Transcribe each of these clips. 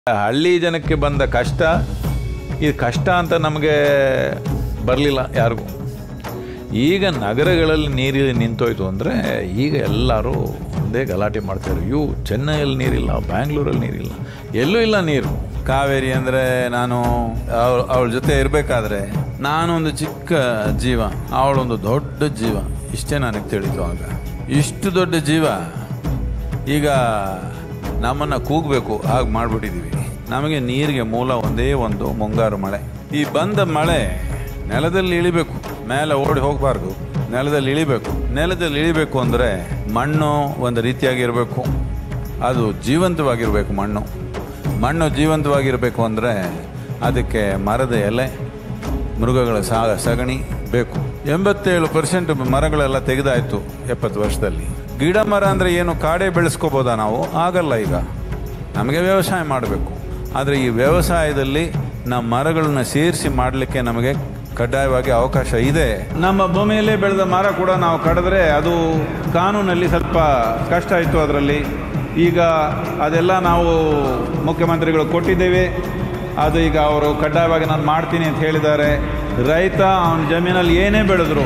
ಹಳ್ಳಿ ಜನಕ್ಕೆ ಬಂದ ಕಷ್ಟ ಇದು ಕಷ್ಟ ಅಂತ ನಮಗೆ ಬರಲಿಲ್ಲ ಯಾರಿಗೂ ಈಗ ನಗರಗಳಲ್ಲಿ ನೀರು ನಿಂತೋಯ್ತು ಅಂದರೆ ಈಗ ಎಲ್ಲರೂ ಒಂದೇ ಗಲಾಟೆ ಮಾಡ್ತಾರೆ ಇವು ಚೆನ್ನೈಯಲ್ಲಿ ನೀರಿಲ್ಲ ಬ್ಯಾಂಗ್ಳೂರಲ್ಲಿ ನೀರಿಲ್ಲ ಎಲ್ಲೂ ಇಲ್ಲ ನೀರು ಕಾವೇರಿ ಅಂದರೆ ನಾನು ಅವಳ ಅವಳ ಜೊತೆ ಇರಬೇಕಾದ್ರೆ ನಾನೊಂದು ಚಿಕ್ಕ ಜೀವ ಅವಳೊಂದು ದೊಡ್ಡ ಜೀವ ಇಷ್ಟೇ ನನಗೆ ತಿಳಿತು ಆಗ ಇಷ್ಟು ದೊಡ್ಡ ಜೀವ ಈಗ ನಮ್ಮನ್ನು ಕೂಗಬೇಕು ಹಾಗೆ ಮಾಡಿಬಿಟ್ಟಿದ್ದೀವಿ ನಮಗೆ ನೀರಿಗೆ ಮೂಲ ಒಂದೇ ಒಂದು ಮುಂಗಾರು ಮಳೆ ಈ ಬಂದ ಮಳೆ ನೆಲದಲ್ಲಿ ಇಳಿಬೇಕು ಮೇಲೆ ಓಡಿ ಹೋಗಬಾರ್ದು ನೆಲದಲ್ಲಿ ಇಳಿಬೇಕು ನೆಲದಲ್ಲಿ ಇಳಿಬೇಕು ಅಂದರೆ ಮಣ್ಣು ಒಂದು ರೀತಿಯಾಗಿರಬೇಕು ಅದು ಜೀವಂತವಾಗಿರಬೇಕು ಮಣ್ಣು ಮಣ್ಣು ಜೀವಂತವಾಗಿರಬೇಕು ಅಂದರೆ ಅದಕ್ಕೆ ಮರದ ಎಲೆ ಮೃಗಗಳ ಸಾ ಸಗಣಿ ಬೇಕು ಎಂಬತ್ತೇಳು ಪರ್ಸೆಂಟ್ ಮರಗಳೆಲ್ಲ ತೆಗೆದಾಯ್ತು ಎಪ್ಪತ್ತು ವರ್ಷದಲ್ಲಿ ಗಿಡ ಮರ ಅಂದರೆ ಏನು ಕಾಡೇ ಬೆಳೆಸ್ಕೋಬೋದಾ ನಾವು ಆಗಲ್ಲ ಈಗ ನಮಗೆ ವ್ಯವಸಾಯ ಮಾಡಬೇಕು ಆದರೆ ಈ ವ್ಯವಸಾಯದಲ್ಲಿ ನಮ್ಮ ಮರಗಳನ್ನ ಸೇರಿಸಿ ಮಾಡಲಿಕ್ಕೆ ನಮಗೆ ಕಡ್ಡಾಯವಾಗಿ ಅವಕಾಶ ಇದೆ ನಮ್ಮ ಭೂಮಿಯಲ್ಲೇ ಬೆಳೆದ ಮರ ಕೂಡ ನಾವು ಕಡಿದ್ರೆ ಅದು ಕಾನೂನಲ್ಲಿ ಸ್ವಲ್ಪ ಕಷ್ಟ ಇತ್ತು ಅದರಲ್ಲಿ ಈಗ ಅದೆಲ್ಲ ನಾವು ಮುಖ್ಯಮಂತ್ರಿಗಳು ಕೊಟ್ಟಿದ್ದೇವೆ ಅದು ಈಗ ಅವರು ಕಡ್ಡಾಯವಾಗಿ ನಾನು ಮಾಡ್ತೀನಿ ಅಂತ ಹೇಳಿದ್ದಾರೆ ರೈತ ಅವನ ಜಮೀನಲ್ಲಿ ಏನೇ ಬೆಳೆದ್ರು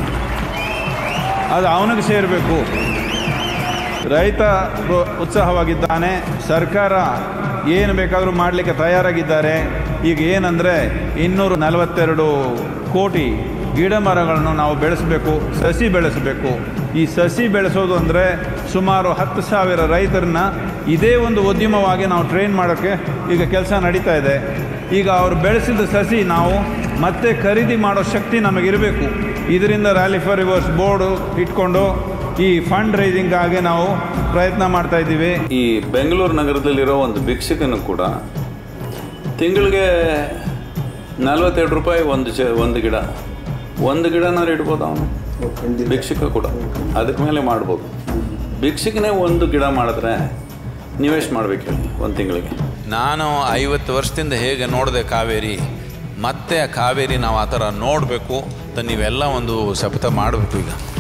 ಅದು ಅವನಿಗೆ ಸೇರಬೇಕು ರೈತ ಪ್ರೋ- ಉತ್ಸಾಹವಾಗಿದ್ದಾನೆ ಸರ್ಕಾರ ಏನು ಬೇಕಾದರೂ ಮಾಡಲಿಕ್ಕೆ ತಯಾರಾಗಿದ್ದಾರೆ ಈಗ ಏನಂದರೆ ಇನ್ನೂರ ನಲವತ್ತೆರಡು ಕೋಟಿ ಗಿಡ ಮರಗಳನ್ನು ನಾವು ಬೆಳೆಸಬೇಕು ಸಸಿ ಬೆಳೆಸಬೇಕು ಈ ಸಸಿ ಬೆಳೆಸೋದು ಅಂದರೆ ಸುಮಾರು ಹತ್ತು ಸಾವಿರ ರೈತರನ್ನ ಇದೇ ಒಂದು ಉದ್ಯಮವಾಗಿ ನಾವು ಟ್ರೈನ್ ಮಾಡೋಕ್ಕೆ ಈಗ ಕೆಲಸ ನಡೀತಾ ಇದೆ ಈಗ ಅವರು ಬೆಳೆಸಿದ ಸಸಿ ನಾವು ಮತ್ತೆ ಖರೀದಿ ಮಾಡೋ ಶಕ್ತಿ ನಮಗಿರಬೇಕು ಇದರಿಂದ ರ್ಯಾಲಿ ಫಾರ್ ರಿವರ್ಸ್ ಬೋರ್ಡು ಇಟ್ಕೊಂಡು ಈ ಫಂಡ್ ರೈಸಿಂಗಾಗಿ ನಾವು ಪ್ರಯತ್ನ ಮಾಡ್ತಾ ಇದ್ದೀವಿ ಈ ಬೆಂಗಳೂರು ನಗರದಲ್ಲಿರೋ ಒಂದು ಭಿಕ್ಷಕನು ಕೂಡ ತಿಂಗಳಿಗೆ ನಲ್ವತ್ತೆರಡು ರೂಪಾಯಿ ಒಂದು ಚ ಒಂದು ಗಿಡ ಒಂದು ಗಿಡನಾರು ಇಡ್ಬೋದು ಅವನು ಭಿಕ್ಷುಕ ಕೂಡ ಅದಕ್ಕೆ ಮೇಲೆ ಮಾಡ್ಬೋದು ಭಿಕ್ಷುಕನೇ ಒಂದು ಗಿಡ ಮಾಡಿದ್ರೆ ನೀವೆಷ್ಟು ಮಾಡ್ಬೇಕು ಹೇಳಿ ಒಂದು ತಿಂಗಳಿಗೆ ನಾನು ಐವತ್ತು ವರ್ಷದಿಂದ ಹೇಗೆ ನೋಡಿದೆ ಕಾವೇರಿ ಮತ್ತೆ ಆ ಕಾವೇರಿ ನಾವು ಆ ಥರ ನೋಡಬೇಕು ಅಂತ ನೀವೆಲ್ಲ ಒಂದು ಶಪಥ ಮಾಡಬೇಕು ಈಗ